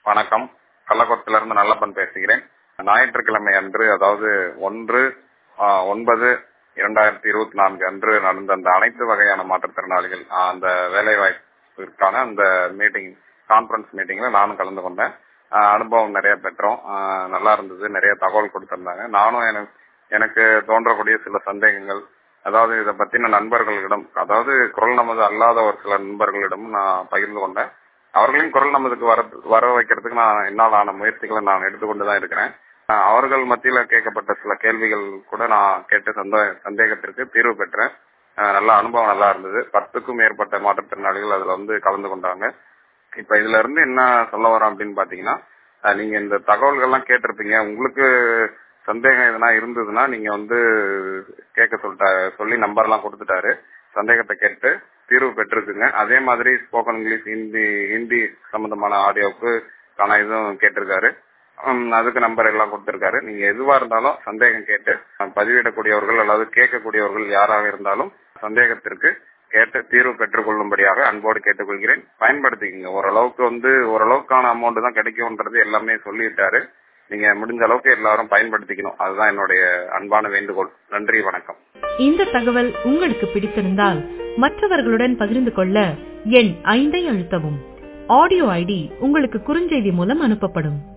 வணக்கம் கள்ளக்குளத்திலிருந்து நல்லப்பன் பேசுகிறேன் ஞாயிற்றுக்கிழமை அன்று அதாவது ஒன்று ஆஹ், ஒன்பது இரண்டாயிரத்தி இருபத்தி நான்கு அன்று நடந்த அந்த அனைத்து வகையான மாற்றுத்திறனாளிகள் ஆஹ், அந்த வேலை வாய்ப்பிற்கான அந்த மீட்டிங் கான்பரன்ஸ் மீட்டிங்ல நானும் கலந்து கொண்டேன் ஆஹ், அனுபவம் நிறைய பெற்றோம் ஆஹ், நல்லா இருந்தது நிறைய தகவல் கொடுத்திருந்தாங்க நானும் எனக்கு எனக்கு தோன்றக்கூடிய சில சந்தேகங்கள் அதாவது இதை பத்தின நண்பர்களிடம் அதாவது குரல் நமது அல்லாத ஒரு சில நண்பர்களிடம் நான் பகிர்ந்து கொண்டேன் அவர்களையும் குரல் நமதுக்கு வர வர வைக்கிறதுக்கு நான் என்னால் ஆன முயற்சிகளை நான் எடுத்துக்கொண்டு தான் இருக்கிறேன் அஹ் அவர்கள் மத்தியில கேட்கப்பட்ட சில கேள்விகள் கூட நான் கேட்டு சந்த சந்தேகத்திற்கு தீர்வு பெற்றேன் அஹ் நல்ல அனுபவம் நல்லா இருந்தது பத்துக்கும் மேற்பட்ட மாற்றுத்திறனாளிகள் அதுல வந்து கலந்து கொண்டாங்க இப்ப இதுல இருந்து என்ன சொல்ல வரோம் அப்படின்னு பாத்தீங்கன்னா அஹ் நீங்க இந்த தகவல்கள்லாம் கேட்டிருப்பீங்க உங்களுக்கு சந்தேகம் எதனா இருந்ததுன்னா நீங்க வந்து கேட்க சொல்லிட்டா சொல்லி நம்பர் எல்லாம் கொடுத்துட்டாரு சந்தேகத்தை கேட்டு தீர்வு பெற்றிருக்குங்க அதே மாதிரி ஸ்போக்கன் இங்கிலீஷ் ஹிந்தி ஹிந்தி சம்பந்தமான ஆடியோவுக்கு கான இதுவும் கேட்டிருக்காரு ஹம், அதுக்கு நம்பர் எல்லாம் கொடுத்திருக்காரு நீங்க எதுவா இருந்தாலும் சந்தேகம் கேட்டு அஹ், பதிவிடக்கூடியவர்கள் அல்லது கேட்கக்கூடியவர்கள் யாராக இருந்தாலும் சந்தேகத்திற்கு கேட்டு தீர்வு பெற்றுக் கொள்ளும்படியாக அன்போடு கேட்டுக்கொள்கிறேன் பயன்படுத்திக்கங்க ஓரளவுக்கு வந்து ஓரளவுக்கான அமௌண்ட் தான் கிடைக்கும்ன்றது எல்லாமே சொல்லிட்டாரு நீங்க முடிஞ்ச அளவுக்கு எல்லாரும் பயன்படுத்திக்கணும் அதுதான் என்னுடைய அன்பான வேண்டுகோள் நன்றி வணக்கம் இந்த தகவல் உங்களுக்கு பிடித்திருந்தால் மற்றவர்களுடன் பகிர்ந்து கொள்ள எண் ஐந்தை அழுத்தவும் ஆடியோ ஐடி உங்களுக்கு குறுஞ்செய்தி மூலம் அனுப்பப்படும்